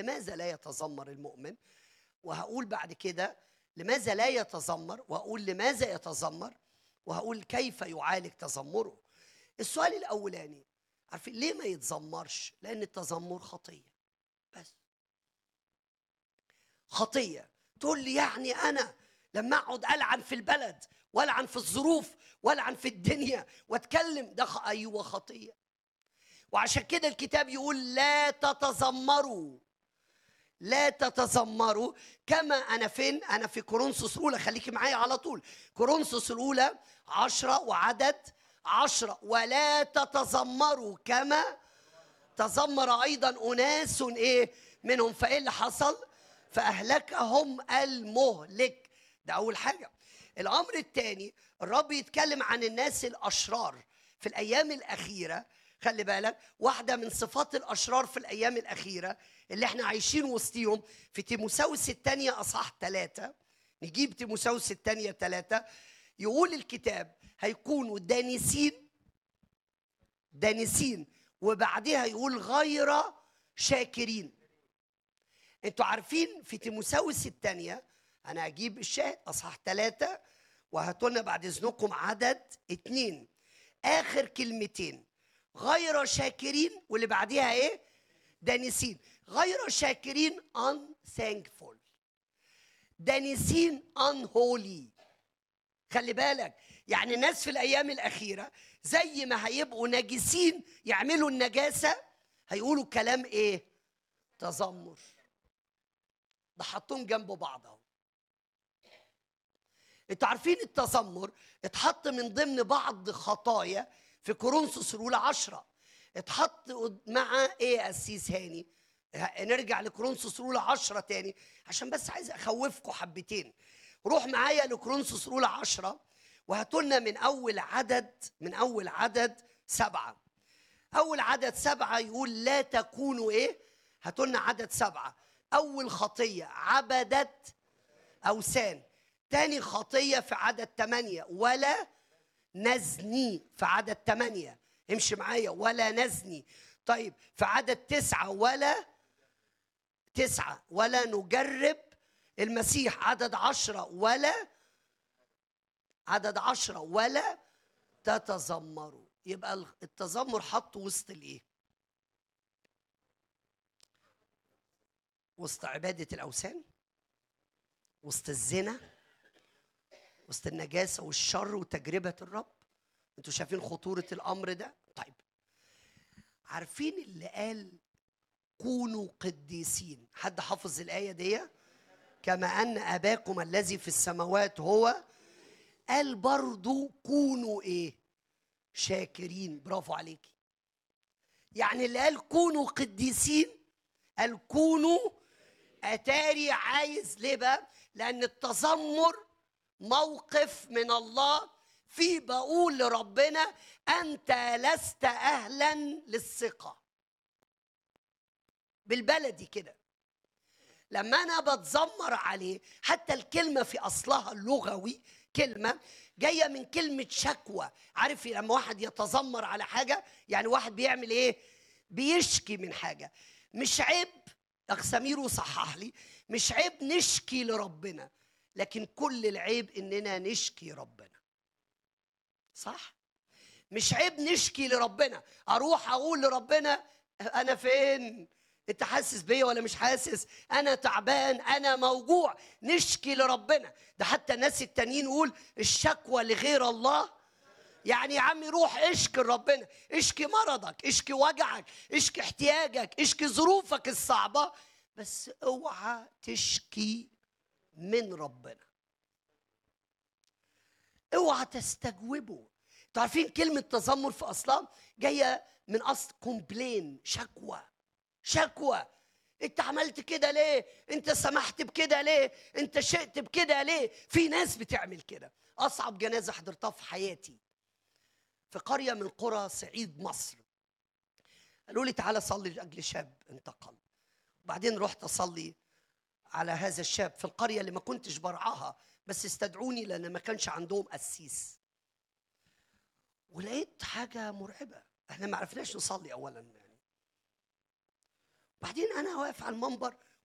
لماذا لا يتذمر المؤمن وهقول بعد كده لماذا لا يتذمر وهقول لماذا يتذمر وهقول كيف يعالج تذمره السؤال الاولاني عارفين ليه ما يتذمرش لان التذمر خطيه بس خطيه تقول لي يعني انا لما اقعد العن في البلد والعن في الظروف والعن في الدنيا واتكلم ده خ... ايوه خطيه وعشان كده الكتاب يقول لا تتذمروا لا تتذمروا كما انا فين انا في كورنثوس الاولى خليكي معايا على طول كورنثوس الاولى عشرة وعدد عشرة ولا تتذمروا كما تذمر ايضا اناس ايه منهم فايه اللي حصل فاهلكهم المهلك ده اول حاجه الامر الثاني الرب يتكلم عن الناس الاشرار في الايام الاخيره خلي بالك واحده من صفات الاشرار في الايام الاخيره اللي احنا عايشين وسطيهم في تيموساوس الثانيه اصحاح ثلاثه نجيب تيموساوس الثانيه ثلاثه يقول الكتاب هيكونوا دانسين دانسين وبعدها يقول غير شاكرين انتوا عارفين في تيموساوس الثانيه انا هجيب الشاهد اصحاح ثلاثه وهاتوا لنا بعد اذنكم عدد اتنين اخر كلمتين غير شاكرين واللي بعديها ايه دانسين غير شاكرين unthankful دانسين unholy خلي بالك يعني الناس في الايام الاخيره زي ما هيبقوا ناجسين يعملوا النجاسه هيقولوا كلام ايه تذمر ده حطهم جنب بعض اهو انتوا عارفين التذمر اتحط من ضمن بعض خطايا في كورنثوس الاولى عشرة اتحط مع ايه يا اسيس هاني نرجع لكورنثوس الاولى عشرة تاني عشان بس عايز اخوفكم حبتين روح معايا لكورنثوس الاولى عشرة وهاتوا لنا من اول عدد من اول عدد سبعة اول عدد سبعة يقول لا تكونوا ايه هاتوا لنا عدد سبعة اول خطية عبدت اوثان تاني خطية في عدد ثمانية ولا نزني في عدد ثمانية امشي معايا ولا نزني طيب في عدد تسعة ولا تسعة ولا نجرب المسيح عدد عشرة ولا عدد عشرة ولا تتذمروا يبقى التذمر حطه وسط الايه وسط عبادة الأوثان وسط الزنا وسط النجاسة والشر وتجربة الرب انتوا شايفين خطورة الأمر ده طيب عارفين اللي قال كونوا قديسين حد حافظ الآية دي كما أن أباكم الذي في السماوات هو قال برضو كونوا إيه شاكرين برافو عليكي يعني اللي قال كونوا قديسين قال كونوا أتاري عايز ليه بقى لأن التذمر موقف من الله في بقول لربنا انت لست اهلا للثقه بالبلدي كده لما انا بتذمر عليه حتى الكلمه في اصلها اللغوي كلمه جايه من كلمه شكوى عارف لما واحد يتذمر على حاجه يعني واحد بيعمل ايه بيشكي من حاجه مش عيب اخ سمير صحح لي مش عيب نشكي لربنا لكن كل العيب اننا نشكي ربنا صح مش عيب نشكي لربنا اروح اقول لربنا انا فين انت حاسس بيا ولا مش حاسس انا تعبان انا موجوع نشكي لربنا ده حتى الناس التانيين يقول الشكوى لغير الله يعني يا عمي روح اشكي لربنا اشكي مرضك اشكي وجعك اشكي احتياجك اشكي ظروفك الصعبه بس اوعى تشكي من ربنا اوعى تستجوبه تعرفين كلمة تذمر في أصلها جاية من أصل كومبلين شكوى شكوى انت عملت كده ليه انت سمحت بكده ليه انت شئت بكده ليه في ناس بتعمل كده اصعب جنازه حضرتها في حياتي في قريه من قرى صعيد مصر قالوا لي تعالى صلي لاجل شاب انتقل وبعدين رحت اصلي على هذا الشاب في القريه اللي ما كنتش برعاها بس استدعوني لان ما كانش عندهم قسيس ولقيت حاجه مرعبه احنا ما عرفناش نصلي اولا يعني بعدين انا واقف على المنبر